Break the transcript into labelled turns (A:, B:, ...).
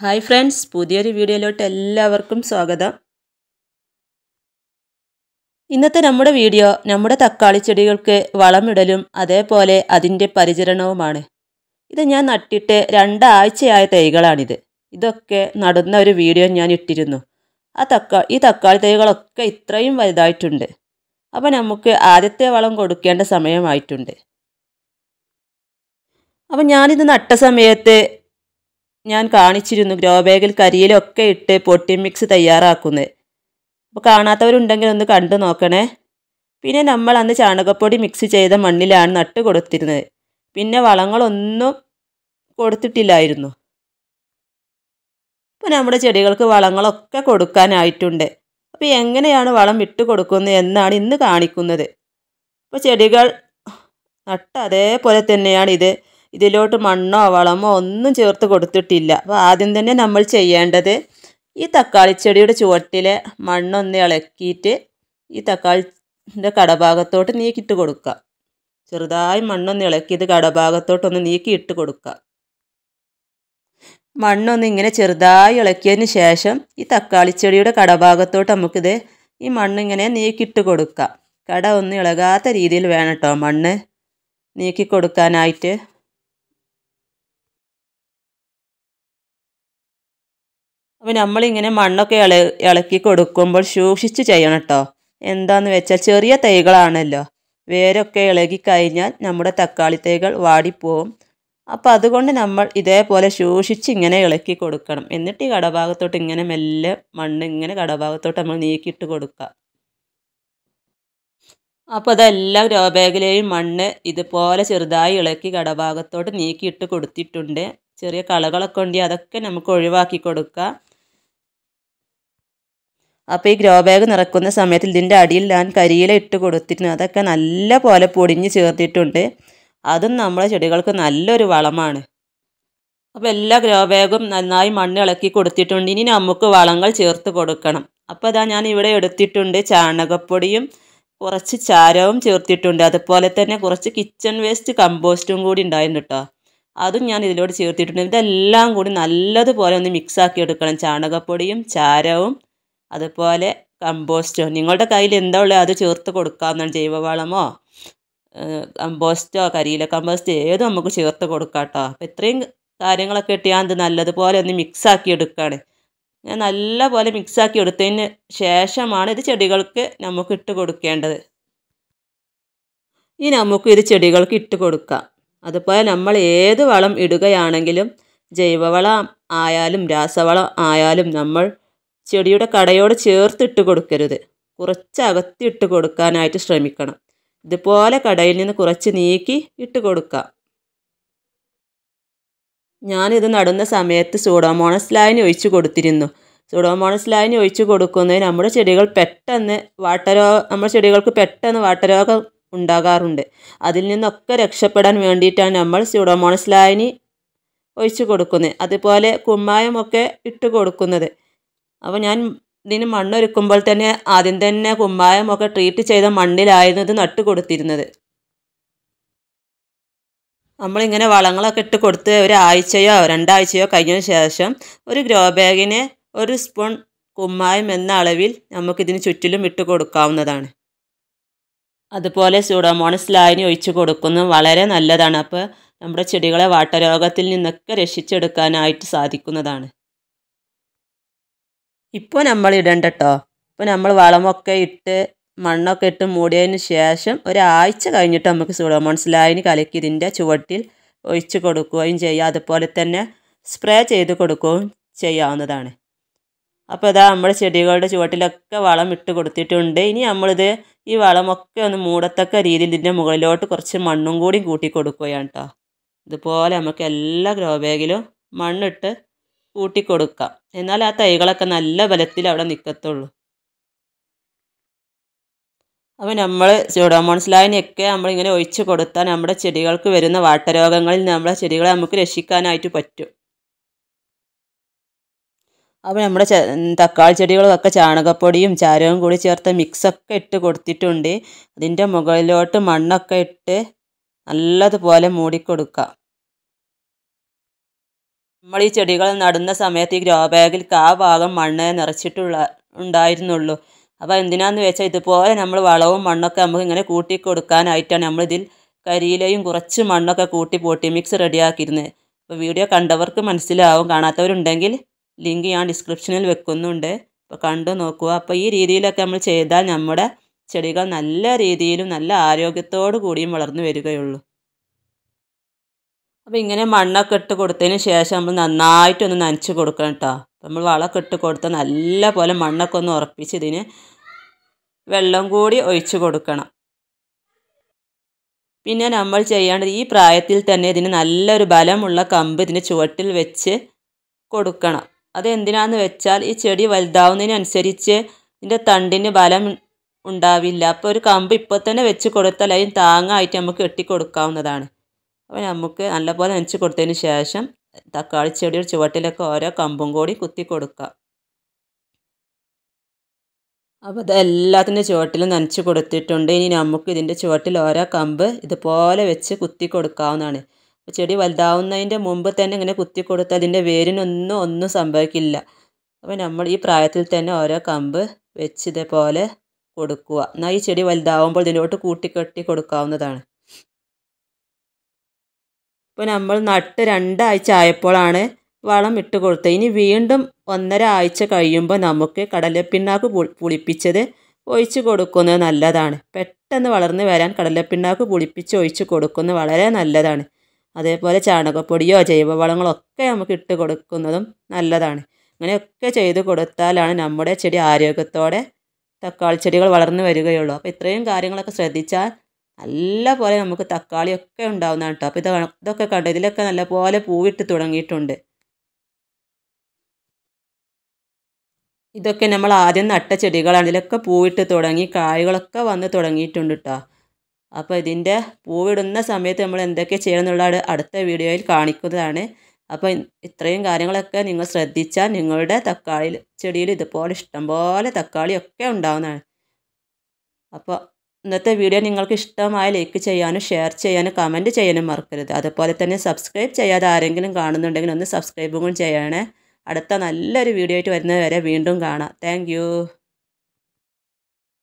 A: hi friends പുതിയൊരു വീഡിയോയിലോട്ട് എല്ലാവർക്കും സ്വാഗതം ഇന്നത്തെ നമ്മുടെ വീഡിയോ നമ്മുടെ തക്കാളി ചെടികൾക്ക് വളമിടലും അതേപോലെ അതിൻ്റെ പരിചരണവുമാണ് ഇത് ഞാൻ നട്ടിട്ട് രണ്ടാഴ്ചയായ തൈകളാണിത് ഇതൊക്കെ നടുന്ന ഒരു വീഡിയോ ഞാൻ ഇട്ടിരുന്നു ആ തക്കാ ഈ തക്കാളി തൈകളൊക്കെ ഇത്രയും വലുതായിട്ടുണ്ട് അപ്പോൾ നമുക്ക് ആദ്യത്തെ വളം കൊടുക്കേണ്ട സമയമായിട്ടുണ്ട് അപ്പം ഞാനിത് നട്ട സമയത്ത് ഞാൻ കാണിച്ചിരുന്നു ഗ്രോ ബാഗിൽ കരിയിലൊക്കെ ഇട്ട് പൊട്ടി മിക്സ് തയ്യാറാക്കുന്നത് അപ്പോൾ കാണാത്തവരുണ്ടെങ്കിൽ ഒന്ന് കണ്ടു നോക്കണേ പിന്നെ നമ്മൾ അന്ന് ചാണകപ്പൊടി മിക്സ് ചെയ്ത മണ്ണിലാണ് നട്ട് കൊടുത്തിരുന്നത് പിന്നെ വളങ്ങളൊന്നും കൊടുത്തിട്ടില്ലായിരുന്നു അപ്പോൾ നമ്മുടെ ചെടികൾക്ക് വളങ്ങളൊക്കെ കൊടുക്കാനായിട്ടുണ്ട് അപ്പോൾ എങ്ങനെയാണ് വളം ഇട്ട് കൊടുക്കുന്നത് എന്നാണ് ഇന്ന് കാണിക്കുന്നത് അപ്പോൾ ചെടികൾ നട്ട അതേപോലെ തന്നെയാണ് ഇത് ഇതിലോട്ട് മണ്ണോ വളമോ ഒന്നും ചേർത്ത് കൊടുത്തിട്ടില്ല അപ്പോൾ ആദ്യം തന്നെ നമ്മൾ ചെയ്യേണ്ടത് ഈ തക്കാളി ചെടിയുടെ ചുവട്ടിലെ മണ്ണൊന്ന് ഇളക്കിയിട്ട് ഈ തക്കാളിൻ്റെ കടഭാഗത്തോട്ട് നീക്കിയിട്ട് കൊടുക്കുക ചെറുതായി മണ്ണൊന്ന് ഇളക്കിയത് കടഭാഗത്തോട്ടൊന്ന് നീക്കിയിട്ട് കൊടുക്കുക മണ്ണൊന്ന് ഇങ്ങനെ ചെറുതായി ഇളക്കിയതിന് ശേഷം ഈ തക്കാളി ചെടിയുടെ കടഭാഗത്തോട്ട് നമുക്കിത് ഈ മണ്ണിങ്ങനെ നീക്കിയിട്ട് കൊടുക്കാം കട ഒന്നും ഇളകാത്ത രീതിയിൽ വേണം കേട്ടോ മണ്ണ് നീക്കി കൊടുക്കാനായിട്ട് അപ്പോൾ നമ്മളിങ്ങനെ മണ്ണൊക്കെ ഇള ഇളക്കി കൊടുക്കുമ്പോൾ സൂക്ഷിച്ച് ചെയ്യണം കേട്ടോ എന്താന്ന് വെച്ചാൽ ചെറിയ തൈകളാണല്ലോ വേരൊക്കെ ഇളകി കഴിഞ്ഞാൽ നമ്മുടെ തക്കാളി തൈകൾ വാടിപ്പോവും അപ്പോൾ അതുകൊണ്ട് നമ്മൾ ഇതേപോലെ സൂക്ഷിച്ച് ഇങ്ങനെ ഇളക്കി കൊടുക്കണം എന്നിട്ട് ഈ കടഭാഗത്തോട്ട് ഇങ്ങനെ മെല്ലെ മണ്ണ് ഇങ്ങനെ കടഭാഗത്തോട്ട് നമ്മൾ നീക്കിയിട്ട് കൊടുക്കുക അപ്പോൾ അതെല്ലാം ഗ്രോ ബാഗിലെയും മണ്ണ് ഇതുപോലെ ചെറുതായി ഇളക്കി കടഭാഗത്തോട്ട് നീക്കിയിട്ട് കൊടുത്തിട്ടുണ്ട് ചെറിയ കളകളൊക്കെ ഉണ്ടെങ്കിൽ അതൊക്കെ നമുക്ക് ഒഴിവാക്കി കൊടുക്കുക അപ്പോൾ ഈ ഗ്രോ ബാഗ് നിറക്കുന്ന സമയത്ത് ഇതിൻ്റെ അടിയിൽ ഞാൻ കരിയില ഇട്ട് കൊടുത്തിരുന്നു അതൊക്കെ നല്ല പോലെ പൊടിഞ്ഞ് ചേർത്തിട്ടുണ്ട് അതും നമ്മളെ ചെടികൾക്ക് നല്ലൊരു വളമാണ് അപ്പോൾ എല്ലാ ഗ്രോ ബാഗും നന്നായി മണ്ണ് ഇളക്കി കൊടുത്തിട്ടുണ്ട് ഇനി നമുക്ക് വളങ്ങൾ ചേർത്ത് കൊടുക്കണം അപ്പോൾ അതാ ഞാൻ ഇവിടെ എടുത്തിട്ടുണ്ട് ചാണകപ്പൊടിയും കുറച്ച് ചാരവും ചേർത്തിട്ടുണ്ട് അതുപോലെ തന്നെ കുറച്ച് കിച്ചൺ വേസ്റ്റ് കമ്പോസ്റ്റും കൂടി ഉണ്ടായിരുന്നു കേട്ടോ അതും ഞാൻ ഇതിലോട്ട് ചേർത്തിട്ടുണ്ട് ഇതെല്ലാം കൂടി നല്ലതുപോലെ ഒന്ന് മിക്സാക്കി എടുക്കണം ചാണകപ്പൊടിയും ചാരവും അതുപോലെ കമ്പോസ്റ്റോ നിങ്ങളുടെ കയ്യിൽ എന്താ ഉള്ളത് അത് ചേർത്ത് കൊടുക്കാവുന്നതാണ് ജൈവവളമോ കമ്പോസ്റ്റോ കരിയില കമ്പോസ്റ്റ് ഏതും നമുക്ക് ചേർത്ത് കൊടുക്കാം കേട്ടോ അപ്പോൾ ഇത്രയും കാര്യങ്ങളൊക്കെ ഇട്ട് ഞാൻ ഇത് നല്ലതുപോലെ ഒന്ന് മിക്സാക്കി എടുക്കുകയാണ് ഞാൻ നല്ലപോലെ മിക്സാക്കി എടുത്തതിന് ശേഷമാണ് ഇത് ചെടികൾക്ക് നമുക്ക് ഇട്ട് കൊടുക്കേണ്ടത് ഇനി നമുക്ക് ഇത് ചെടികൾക്ക് ഇട്ട് കൊടുക്കാം അതുപോലെ നമ്മൾ ഏത് വളം ഇടുകയാണെങ്കിലും ജൈവവളം ആയാലും രാസവളം ആയാലും നമ്മൾ ചെടിയുടെ കടയോട് ചേർത്തിട്ട് കൊടുക്കരുത് കുറച്ച് അകത്തിട്ട് കൊടുക്കാനായിട്ട് ശ്രമിക്കണം ഇതുപോലെ കടയിൽ നിന്ന് കുറച്ച് നീക്കി ഇട്ട് കൊടുക്കാം ഞാനിത് നടുന്ന സമയത്ത് സൂഡോമോണസ് ലൈൻ ഒഴിച്ചു കൊടുത്തിരുന്നു സൂഡോമോണസ് ലൈൻ ഒഴിച്ചു കൊടുക്കുന്നത് നമ്മുടെ ചെടികൾ പെട്ടെന്ന് വാട്ടരോ നമ്മുടെ ചെടികൾക്ക് പെട്ടെന്ന് വാട്ടരോഗം ഉണ്ടാകാറുണ്ട് അതിൽ നിന്നൊക്കെ രക്ഷപ്പെടാൻ വേണ്ടിയിട്ടാണ് നമ്മൾ സ്യൂഡോമോണസ് ലൈനി ഒഴിച്ചു കൊടുക്കുന്നത് അതുപോലെ കുമ്മായമൊക്കെ ഇട്ട് കൊടുക്കുന്നത് അപ്പോൾ ഞാൻ ഇതിന് മണ്ണൊരുക്കുമ്പോൾ തന്നെ ആദ്യം തന്നെ കുമ്മായമൊക്കെ ട്രീറ്റ് ചെയ്ത മണ്ണിലായിരുന്നു ഇത് നട്ടു കൊടുത്തിരുന്നത് നമ്മളിങ്ങനെ വളങ്ങളൊക്കെ ഇട്ട് കൊടുത്ത് ഒരാഴ്ചയോ രണ്ടാഴ്ചയോ കഴിഞ്ഞതിന് ശേഷം ഒരു ഗ്രോ ബാഗിന് ഒരു സ്പൂൺ കുമ്മായം എന്ന അളവിൽ നമുക്കിതിന് ചുറ്റിലും ഇട്ട് കൊടുക്കാവുന്നതാണ് അതുപോലെ സൂഡോമോണസ് ലായനി ഒഴിച്ച് കൊടുക്കുന്നത് വളരെ നല്ലതാണ് അപ്പോൾ നമ്മുടെ ചെടികളെ വാട്ടരോഗത്തിൽ നിന്നൊക്കെ രക്ഷിച്ചെടുക്കാനായിട്ട് സാധിക്കുന്നതാണ് ഇപ്പോൾ നമ്മൾ ഇടണ്ട കേട്ടോ ഇപ്പോൾ നമ്മൾ വളമൊക്കെ ഇട്ട് മണ്ണൊക്കെ ഇട്ട് മൂടിയതിന് ശേഷം ഒരാഴ്ച കഴിഞ്ഞിട്ട് നമുക്ക് സൂഡോമോൺസ് ലായനി കലക്കി ഇതിൻ്റെ ചുവട്ടിൽ ഒഴിച്ച് കൊടുക്കുകയും ചെയ്യാം അതുപോലെ തന്നെ സ്പ്രേ ചെയ്ത് കൊടുക്കുകയും ചെയ്യാവുന്നതാണ് അപ്പോൾ ഇതാ നമ്മുടെ ചെടികളുടെ ചുവട്ടിലൊക്കെ വളം ഇട്ട് കൊടുത്തിട്ടുണ്ട് ഇനി നമ്മളിത് ഈ വളമൊക്കെ ഒന്ന് മൂടത്തക്ക രീതിയിൽ ഇതിൻ്റെ മുകളിലോട്ട് കുറച്ച് മണ്ണും കൂടി കൂട്ടി കൊടുക്കുകയാണ് കേട്ടോ ഇതുപോലെ നമുക്ക് എല്ലാ ഗ്രോ ബാഗിലും മണ്ണിട്ട് കൂട്ടിക്കൊടുക്കാം എന്നാൽ ആ തൈകളൊക്കെ നല്ല ബലത്തിൽ അവിടെ നിൽക്കത്തുള്ളൂ അപ്പോൾ നമ്മൾ സ്യൂഡോമോൺസ് ലൈനൊക്കെ നമ്മളിങ്ങനെ ഒഴിച്ച് കൊടുത്താൽ നമ്മുടെ ചെടികൾക്ക് വരുന്ന വാട്ടരോഗങ്ങളിൽ നമ്മുടെ ചെടികളെ നമുക്ക് രക്ഷിക്കാനായിട്ട് പറ്റും അപ്പോൾ നമ്മുടെ തക്കാളി ചെടികളൊക്കെ ചാണകപ്പൊടിയും ചാരവും കൂടി ചേർത്ത് മിക്സൊക്കെ ഇട്ട് കൊടുത്തിട്ടുണ്ട് അതിൻ്റെ മുകളിലോട്ട് മണ്ണൊക്കെ ഇട്ട് നല്ലതുപോലെ മൂടിക്കൊടുക്കുക നമ്മൾ ഈ ചെടികൾ നടുന്ന സമയത്ത് ഈ ഗ്രോ ബാഗിൽ കാ ഭാഗം മണ്ണ് നിറച്ചിട്ടുള്ള ഉണ്ടായിരുന്നുള്ളൂ അപ്പോൾ എന്തിനാന്ന് വെച്ചാൽ ഇതുപോലെ നമ്മൾ വളവും മണ്ണൊക്കെ നമുക്ക് ഇങ്ങനെ കൂട്ടി കൊടുക്കാനായിട്ടാണ് നമ്മളിതിൽ കരിയിലയും കുറച്ച് മണ്ണൊക്കെ കൂട്ടി പോട്ടി മിക്സ് റെഡിയാക്കിയിരുന്നത് അപ്പോൾ വീഡിയോ കണ്ടവർക്ക് മനസ്സിലാവും കാണാത്തവരുണ്ടെങ്കിൽ ലിങ്ക് ഞാൻ ഡിസ്ക്രിപ്ഷനിൽ വെക്കുന്നുണ്ട് അപ്പോൾ കണ്ടു നോക്കുക അപ്പോൾ ഈ രീതിയിലൊക്കെ നമ്മൾ ചെയ്താൽ നമ്മുടെ ചെടികൾ നല്ല രീതിയിലും നല്ല ആരോഗ്യത്തോടു കൂടിയും വളർന്നു വരികയുള്ളൂ അപ്പോൾ ഇങ്ങനെ മണ്ണൊക്കെ ഇട്ട് കൊടുത്തതിന് ശേഷം നമ്മൾ നന്നായിട്ടൊന്ന് നനച്ച് കൊടുക്കണം കേട്ടോ അപ്പോൾ നമ്മൾ വളമൊക്കെ ഇട്ട് കൊടുത്ത് നല്ല പോലെ മണ്ണൊക്കെ ഒന്ന് ഉറപ്പിച്ച് ഇതിന് വെള്ളം കൂടി ഒഴിച്ച് കൊടുക്കണം പിന്നെ നമ്മൾ ചെയ്യേണ്ടത് ഈ പ്രായത്തിൽ തന്നെ ഇതിന് നല്ലൊരു ബലമുള്ള കമ്പ് ഇതിൻ്റെ ചുവട്ടിൽ വെച്ച് കൊടുക്കണം അതെന്തിനാന്ന് വെച്ചാൽ ഈ ചെടി വലുതാവുന്നതിനനുസരിച്ച് ഇതിൻ്റെ തണ്ടിന് ബലം ഉണ്ടാവില്ല അപ്പോൾ ഒരു കമ്പ് ഇപ്പോൾ തന്നെ വെച്ച് കൊടുത്താൽ അതിന് താങ്ങായിട്ട് നമുക്ക് കെട്ടിക്കൊടുക്കാവുന്നതാണ് അപ്പോൾ നമുക്ക് നല്ലപോലെ നനച്ച് കൊടുത്തതിന് ശേഷം തക്കാളി ചെടിയുടെ ചുവട്ടിലൊക്കെ ഓരോ കമ്പും കൂടി കുത്തി കൊടുക്കാം അപ്പോൾ ഇത് എല്ലാത്തിൻ്റെ ചുവട്ടിലും നനച്ച് കൊടുത്തിട്ടുണ്ട് ഇനി നമുക്ക് ഇതിൻ്റെ ചുവട്ടിൽ ഓരോ കമ്പ് ഇതുപോലെ വെച്ച് കുത്തി കൊടുക്കാവുന്നതാണ് ചെടി വലുതാവുന്നതിൻ്റെ മുമ്പ് തന്നെ ഇങ്ങനെ കുത്തി കൊടുത്താൽ അതിൻ്റെ വേരിനൊന്നും ഒന്നും സംഭവിക്കില്ല അപ്പോൾ നമ്മൾ ഈ പ്രായത്തിൽ തന്നെ ഓരോ കമ്പ് വെച്ച് ഇതേപോലെ കൊടുക്കുക എന്നാൽ ഈ ചെടി വലുതാവുമ്പോൾ ഇതിലോട്ട് കൂട്ടിക്കെട്ടി കൊടുക്കാവുന്നതാണ് ഇപ്പോൾ നമ്മൾ നട്ട് രണ്ടാഴ്ച ആയപ്പോഴാണ് വളം ഇട്ട് കൊടുത്തത് ഇനി വീണ്ടും ഒന്നര ആഴ്ച കഴിയുമ്പോൾ നമുക്ക് കടലപ്പിണ്ണാക്ക് പുളിപ്പിച്ചത് ഒഴിച്ച് കൊടുക്കുന്നത് നല്ലതാണ് പെട്ടെന്ന് വളർന്നു വരാൻ കടലപ്പിണ്ണാക്ക് പുളിപ്പിച്ച് ഒഴിച്ച് കൊടുക്കുന്നത് വളരെ നല്ലതാണ് അതേപോലെ ചാണകപ്പൊടിയോ ജൈവവളങ്ങളോ ഒക്കെ നമുക്ക് ഇട്ട് കൊടുക്കുന്നതും നല്ലതാണ് അങ്ങനെയൊക്കെ ചെയ്ത് കൊടുത്താലാണ് നമ്മുടെ ചെടി ആരോഗ്യത്തോടെ തക്കാളി ചെടികൾ വളർന്നു വരികയുള്ളൂ അപ്പോൾ ഇത്രയും കാര്യങ്ങളൊക്കെ ശ്രദ്ധിച്ചാൽ നല്ല പോലെ നമുക്ക് തക്കാളിയൊക്കെ ഉണ്ടാവുന്നതാണ് കേട്ടോ അപ്പോൾ ഇത് ഇതൊക്കെ കണ്ടു ഇതിലൊക്കെ നല്ല പോലെ പൂവിട്ട് തുടങ്ങിയിട്ടുണ്ട് ഇതൊക്കെ നമ്മൾ ആദ്യം നട്ട ചെടികളാണ് ഇതിലൊക്കെ പൂവിട്ട് തുടങ്ങി കായ്കളൊക്കെ വന്ന് തുടങ്ങിയിട്ടുണ്ട് കേട്ടോ അപ്പോൾ ഇതിൻ്റെ പൂവിടുന്ന സമയത്ത് നമ്മൾ എന്തൊക്കെ ചെയ്യണം എന്നുള്ള അടുത്ത വീഡിയോയിൽ കാണിക്കുന്നതാണ് അപ്പോൾ ഇത്രയും കാര്യങ്ങളൊക്കെ നിങ്ങൾ ശ്രദ്ധിച്ചാൽ നിങ്ങളുടെ തക്കാളി ചെടിയിൽ ഇതുപോലെ ഇഷ്ടംപോലെ തക്കാളിയൊക്കെ ഉണ്ടാവുന്നതാണ് അപ്പോൾ ഇന്നത്തെ വീഡിയോ നിങ്ങൾക്ക് ഇഷ്ടമായ ലൈക്ക് ചെയ്യാനും ഷെയർ ചെയ്യാനും കമൻറ്റ് ചെയ്യാനും മറക്കരുത് അതുപോലെ തന്നെ സബ്സ്ക്രൈബ് ചെയ്യാതെ ആരെങ്കിലും കാണുന്നുണ്ടെങ്കിൽ ഒന്ന് സബ്സ്ക്രൈബും കൂടി ചെയ്യണേ അടുത്ത നല്ലൊരു വീഡിയോ ആയിട്ട് വരുന്നത് വരെ വീണ്ടും കാണാം താങ്ക്